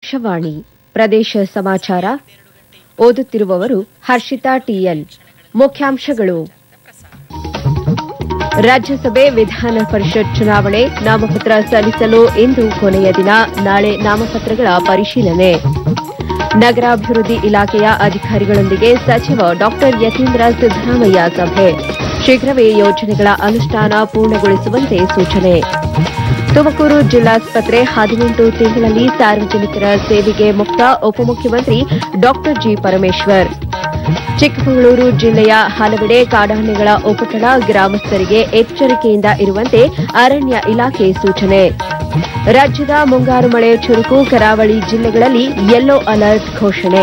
ಆಕಾಶವಾಣಿ ಪ್ರದೇಶ ಸಮಾಚಾರ ಓದುತ್ತಿರುವವರು ಹರ್ಷಿತಾ ಟಿಎಲ್ ಮುಖ್ಯಾಂಶಗಳು ರಾಜ್ಯಸಭೆ ವಿಧಾನ ಪರಿಷತ್ ಚುನಾವಣೆ ನಾಮಪತ್ರ ಸಲ್ಲಿಸಲು ಇಂದು ಕೊನೆಯ ದಿನ ನಾಳೆ ನಾಮಪತ್ರಗಳ ಪರಿಶೀಲನೆ ನಗರಾಭಿವೃದ್ಧಿ ಇಲಾಖೆಯ ಅಧಿಕಾರಿಗಳೊಂದಿಗೆ ಸಚಿವ ಡಾ ಯತೀಂದ್ರ ಸಿದ್ದರಾಮಯ್ಯ ಸಭೆ ಶೀಘ್ರವೇ ಯೋಜನೆಗಳ ಅನುಷ್ಠಾನ ಪೂರ್ಣಗೊಳಿಸುವಂತೆ ಸೂಚನೆ ತುಮಕೂರು ಜಿಲ್ಲಾಸ್ಪತ್ರೆ ಹದಿನೆಂಟು ತಿಂಗಳಲ್ಲಿ ಸಾರ್ವಜನಿಕರ ಸೇವೆಗೆ ಮುಕ್ತ ಉಪಮುಖ್ಯಮಂತ್ರಿ ಡಾ ಜಿ ಪರಮೇಶ್ವರ್ ಚಿಕ್ಕಮಗಳೂರು ಜಿಲ್ಲೆಯ ಹಲವೆಡೆ ಕಾಡಾನೆಗಳ ಉಪಟಳ ಗ್ರಾಮಸ್ಥರಿಗೆ ಎಚ್ಚರಿಕೆಯಿಂದ ಇರುವಂತೆ ಅರಣ್ಯ ಇಲಾಖೆ ಸೂಚನೆ ರಾಜ್ಯದ ಮುಂಗಾರು ಮಳೆ ಚುರುಕು ಕರಾವಳಿ ಜಿಲ್ಲೆಗಳಲ್ಲಿ ಯೆಲ್ಲೋ ಅಲರ್ಟ್ ಘೋಷಣೆ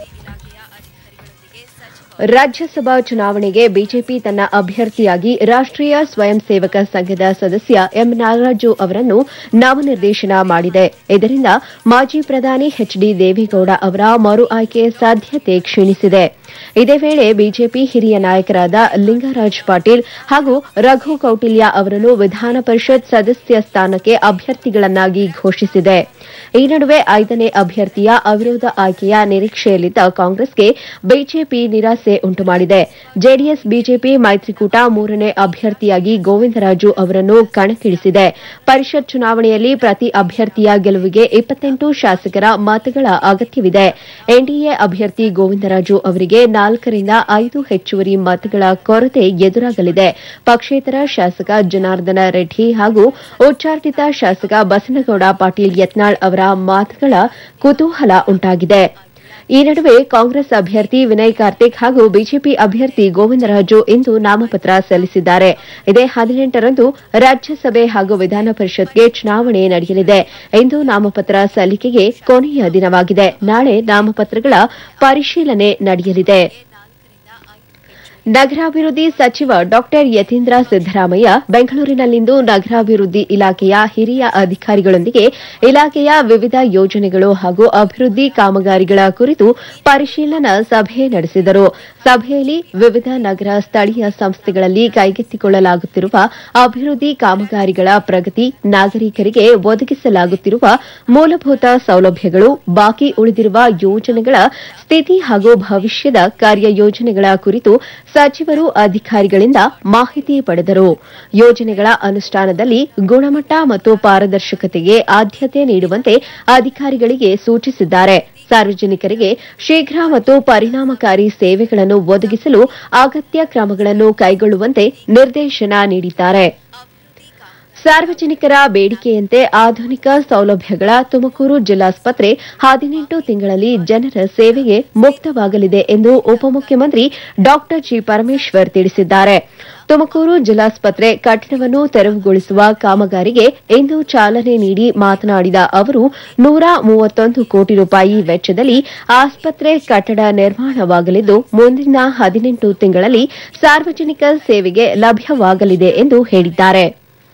ರಾಜ್ಯಸಭಾ ಚುನಾವಣೆಗೆ ಬಿಜೆಪಿ ತನ್ನ ಅಭ್ಯರ್ಥಿಯಾಗಿ ರಾಷ್ಟೀಯ ಸ್ವಯಂ ಸೇವಕ ಸಂಘದ ಸದಸ್ಯ ಎಂ ನಾಗರಾಜು ಅವರನ್ನು ನಾಮನಿರ್ದೇಶನ ಮಾಡಿದೆ ಇದರಿಂದ ಮಾಜಿ ಪ್ರಧಾನಿ ಎಚ್ ಡಿ ದೇವೇಗೌಡ ಅವರ ಮರು ಆಯ್ಕೆ ಸಾಧ್ಯತೆ ಕ್ಷೀಣಿಸಿದೆ ಇದೇ ವೇಳೆ ಬಿಜೆಪಿ ಹಿರಿಯ ನಾಯಕರಾದ ಲಿಂಗರಾಜ್ ಪಾಟೀಲ್ ಹಾಗೂ ರಘು ಕೌಟಿಲ್ಯ ಅವರನ್ನು ವಿಧಾನ ಪರಿಷತ್ ಸದಸ್ಯ ಸ್ಥಾನಕ್ಕೆ ಅಭ್ಯರ್ಥಿಗಳನ್ನಾಗಿ ಘೋಷಿಸಿದೆ ಈ ನಡುವೆ ಐದನೇ ಅಭ್ಯರ್ಥಿಯ ಅವಿರೋಧ ಆಯ್ಕೆಯ ನಿರೀಕ್ಷೆಯಲ್ಲಿದ್ದ ಕಾಂಗ್ರೆಸ್ಗೆ ಬಿಜೆಪಿ ನಿರಾಸೆ ಉಂಟುಮಾಡಿದೆ ಜೆಡಿಎಸ್ ಬಿಜೆಪಿ ಮೈತ್ರಿಕೂಟ ಮೂರನೇ ಅಭ್ಯರ್ಥಿಯಾಗಿ ಗೋವಿಂದರಾಜು ಅವರನ್ನು ಕಣಕ್ಕಿಳಿಸಿದೆ ಪರಿಷತ್ ಚುನಾವಣೆಯಲ್ಲಿ ಪ್ರತಿ ಅಭ್ಯರ್ಥಿಯ ಗೆಲುವಿಗೆ ಇಪ್ಪತ್ತೆಂಟು ಶಾಸಕರ ಮತಗಳ ಅಗತ್ಯವಿದೆ ಎನ್ಡಿಎ ಅಭ್ಯರ್ಥಿ ಗೋವಿಂದರಾಜು ಅವರಿಗೆ ನಾಲ್ಕರಿಂದ ಐದು ಹೆಚ್ಚುವರಿ ಮತಗಳ ಕೊರತೆ ಎದುರಾಗಲಿದೆ ಪಕ್ಷೇತರ ಶಾಸಕ ಜನಾರ್ದನ ರೆಡ್ಡಿ ಹಾಗೂ ಉಚ್ಚಾಟಿತ ಶಾಸಕ ಬಸನಗೌಡ ಪಾಟೀಲ್ ಯತ್ನಾಳ್ ಅವರ ಮಾತುಗಳ ಕುತೂಹಲ ಉಂಟಾಗಿದೆ ಈ ನಡುವೆ ಕಾಂಗ್ರೆಸ್ ಅಭ್ಯರ್ಥಿ ವಿನಯ್ ಕಾರ್ತಿಕ್ ಹಾಗೂ ಬಿಜೆಪಿ ಅಭ್ಯರ್ಥಿ ಗೋವಿಂದರಾಜು ಇಂದು ನಾಮಪತ್ರ ಸಲ್ಲಿಸಿದ್ದಾರೆ ಇದೇ ಹದಿನೆಂಟರಂದು ರಾಜ್ಯಸಭೆ ಹಾಗೂ ವಿಧಾನ ಪರಿಷತ್ಗೆ ಚುನಾವಣೆ ನಡೆಯಲಿದೆ ಇಂದು ನಾಮಪತ್ರ ಸಲ್ಲಿಕೆಗೆ ಕೊನೆಯ ದಿನವಾಗಿದೆ ನಾಳೆ ನಾಮಪತ್ರಗಳ ಪರಿಶೀಲನೆ ನಡೆಯಲಿದೆ ನಗರಾಭಿವೃದ್ಧಿ ಸಚಿವ ಡಾ ಯತೀಂದ್ರ ಸಿದ್ದರಾಮಯ್ಯ ಬೆಂಗಳೂರಿನಲ್ಲಿಂದು ನಗರಾಭಿವೃದ್ಧಿ ಇಲಾಖೆಯ ಹಿರಿಯ ಅಧಿಕಾರಿಗಳೊಂದಿಗೆ ಇಲಾಖೆಯ ವಿವಿಧ ಯೋಜನೆಗಳು ಹಾಗೂ ಅಭಿವೃದ್ಧಿ ಕಾಮಗಾರಿಗಳ ಕುರಿತು ಪರಿಶೀಲನಾ ಸಭೆ ನಡೆಸಿದರು ಸಭೆಯಲ್ಲಿ ವಿವಿಧ ನಗರ ಸ್ಥಳೀಯ ಸಂಸ್ಥೆಗಳಲ್ಲಿ ಕೈಗೆತ್ತಿಕೊಳ್ಳಲಾಗುತ್ತಿರುವ ಅಭಿವೃದ್ಧಿ ಕಾಮಗಾರಿಗಳ ಪ್ರಗತಿ ನಾಗರಿಕರಿಗೆ ಒದಗಿಸಲಾಗುತ್ತಿರುವ ಮೂಲಭೂತ ಸೌಲಭ್ಯಗಳು ಬಾಕಿ ಉಳಿದಿರುವ ಯೋಜನೆಗಳ ಸ್ಥಿತಿ ಹಾಗೂ ಭವಿಷ್ಯದ ಕಾರ್ಯಯೋಜನೆಗಳ ಕುರಿತು ಸಚಿವರು ಅಧಿಕಾರಿಗಳಿಂದ ಮಾಹಿತಿ ಪಡೆದರು ಯೋಜನೆಗಳ ಅನುಷ್ಠಾನದಲ್ಲಿ ಗುಣಮಟ್ಟ ಮತ್ತು ಪಾರದರ್ಶಕತೆಗೆ ಆದ್ಯತೆ ನೀಡುವಂತೆ ಅಧಿಕಾರಿಗಳಿಗೆ ಸೂಚಿಸಿದ್ದಾರೆ ಸಾರ್ವಜನಿಕರಿಗೆ ಶೀಘ್ರ ಮತ್ತು ಪರಿಣಾಮಕಾರಿ ಸೇವೆಗಳನ್ನು ಒದಗಿಸಲು ಅಗತ್ಯ ಕ್ರಮಗಳನ್ನು ಕೈಗೊಳ್ಳುವಂತೆ ನಿರ್ದೇಶನ ನೀಡಿದ್ದಾರೆ ಸಾರ್ವಜನಿಕರ ಬೇಡಿಕೆಯಂತೆ ಆಧುನಿಕ ಸೌಲಭ್ಯಗಳ ತುಮಕೂರು ಜಿಲ್ಲಾಸ್ಪತ್ರೆ ಹದಿನೆಂಟು ತಿಂಗಳಲ್ಲಿ ಜನರ ಸೇವೆಗೆ ಮುಕ್ತವಾಗಲಿದೆ ಎಂದು ಉಪಮುಖ್ಯಮಂತ್ರಿ ಡಾ ಜಿ ಪರಮೇಶ್ವರ್ ತಿಳಿಸಿದ್ದಾರೆ ತುಮಕೂರು ಜಿಲ್ಲಾಸ್ಪತ್ರೆ ಕಟ್ಟಡವನ್ನು ತೆರವುಗೊಳಿಸುವ ಕಾಮಗಾರಿಗೆ ಇಂದು ಚಾಲನೆ ನೀಡಿ ಮಾತನಾಡಿದ ಅವರು ನೂರ ಮೂವತ್ತೊಂದು ಕೋಟಿ ರೂಪಾಯಿ ವೆಚ್ಚದಲ್ಲಿ ಆಸ್ಪತ್ರೆ ಕಟ್ಟಡ ನಿರ್ಮಾಣವಾಗಲಿದ್ದು ಮುಂದಿನ ಹದಿನೆಂಟು ತಿಂಗಳಲ್ಲಿ ಸಾರ್ವಜನಿಕ ಸೇವೆಗೆ ಲಭ್ಯವಾಗಲಿದೆ ಎಂದು ಹೇಳಿದ್ದಾರೆ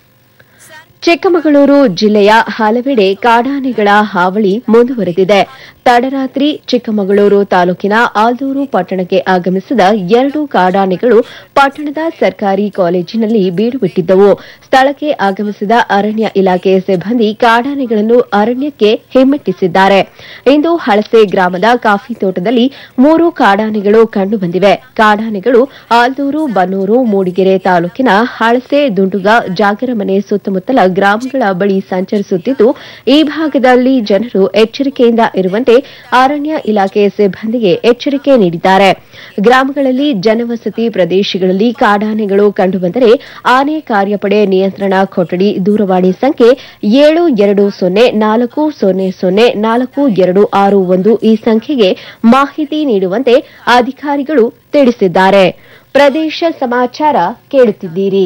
ಚಿಕ್ಕಮಗಳೂರು ಜಿಲ್ಲೆಯ ಹಲವೆಡೆ ಕಾಡಾನೆಗಳ ಹಾವಳಿ ಮುಂದುವರೆದಿದೆ ತಡರಾತ್ರಿ ಚಿಕ್ಕಮಗಳೂರು ತಾಲೂಕಿನ ಆಲ್ದೂರು ಪಟ್ಟಣಕ್ಕೆ ಆಗಮಿಸಿದ ಎರಡು ಕಾಡಾನೆಗಳು ಪಟ್ಟಣದ ಸರ್ಕಾರಿ ಕಾಲೇಜಿನಲ್ಲಿ ಬೀಡುಬಿಟ್ಟಿದ್ದವು ಸ್ಥಳಕ್ಕೆ ಆಗಮಿಸಿದ ಅರಣ್ಯ ಇಲಾಖೆ ಸಿಬ್ಬಂದಿ ಕಾಡಾನೆಗಳನ್ನು ಅರಣ್ಯಕ್ಕೆ ಹಿಮ್ಮೆಟ್ಟಿಸಿದ್ದಾರೆ ಇಂದು ಹಳಸೆ ಗ್ರಾಮದ ಕಾಫಿ ತೋಟದಲ್ಲಿ ಮೂರು ಕಾಡಾನೆಗಳು ಕಂಡುಬಂದಿವೆ ಕಾಡಾನೆಗಳು ಆಲ್ದೂರು ಬನ್ನೂರು ಮೂಡಿಗೆರೆ ತಾಲೂಕಿನ ಹಳಸೆ ದುಂಡುಗ ಜಾಗರಮನೆ ಸುತ್ತಮುತ್ತಲ ಗ್ರಾಮಗಳ ಬಳಿ ಸಂಚರಿಸುತ್ತಿದ್ದು ಈ ಭಾಗದಲ್ಲಿ ಜನರು ಎಚ್ಚರಿಕೆಯಿಂದ ಇರುವಂತೆ ಅರಣ್ಯ ಇಲಾಖೆ ಸಿಬ್ಬಂದಿಗೆ ಎಚ್ಚರಿಕೆ ನೀಡಿದ್ದಾರೆ ಗ್ರಾಮಗಳಲ್ಲಿ ಜನವಸತಿ ಪ್ರದೇಶಗಳಲ್ಲಿ ಕಾಡಾನೆಗಳು ಕಂಡುಬಂದರೆ ಆನೆ ಕಾರ್ಯಪಡೆ ನಿಯಂತ್ರಣ ಕೊಠಡಿ ದೂರವಾಣಿ ಸಂಖ್ಯೆ ಏಳು ಎರಡು ಸೊನ್ನೆ ನಾಲ್ಕು ಸೊನ್ನೆ ಸೊನ್ನೆ ನಾಲ್ಕು ಎರಡು ಆರು ಒಂದು ಈ ಸಂಖ್ಯೆಗೆ ಮಾಹಿತಿ ನೀಡುವಂತೆ ಅಧಿಕಾರಿಗಳು ತಿಳಿಸಿದ್ದಾರೆ ಪ್ರದೇಶ ಸಮಾಚಾರ ಕೇಳುತ್ತಿದ್ದೀರಿ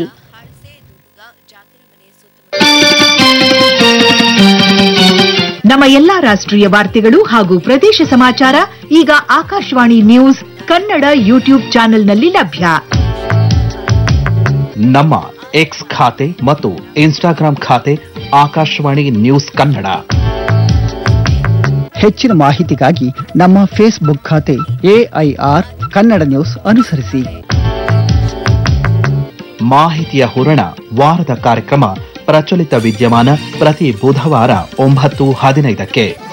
ನಮ್ಮ ಎಲ್ಲಾ ರಾಷ್ಟ್ರೀಯ ವಾರ್ತೆಗಳು ಹಾಗೂ ಪ್ರದೇಶ ಸಮಾಚಾರ ಈಗ ಆಕಾಶವಾಣಿ ನ್ಯೂಸ್ ಕನ್ನಡ ಯೂಟ್ಯೂಬ್ ಚಾನೆಲ್ನಲ್ಲಿ ಲಭ್ಯ ನಮ್ಮ ಎಕ್ಸ್ ಖಾತೆ ಮತ್ತು ಇನ್ಸ್ಟಾಗ್ರಾಂ ಖಾತೆ ಆಕಾಶವಾಣಿ ನ್ಯೂಸ್ ಕನ್ನಡ ಹೆಚ್ಚಿನ ಮಾಹಿತಿಗಾಗಿ ನಮ್ಮ ಫೇಸ್ಬುಕ್ ಖಾತೆ ಎಐಆರ್ ಕನ್ನಡ ನ್ಯೂಸ್ ಅನುಸರಿಸಿ ಮಾಹಿತಿಯ ಹೂರಣ ವಾರದ ಕಾರ್ಯಕ್ರಮ ಪ್ರಚಲಿತ ವಿದ್ಯಮಾನ ಪ್ರತಿ ಬುಧವಾರ ಒಂಬತ್ತು ಹದಿನೈದಕ್ಕೆ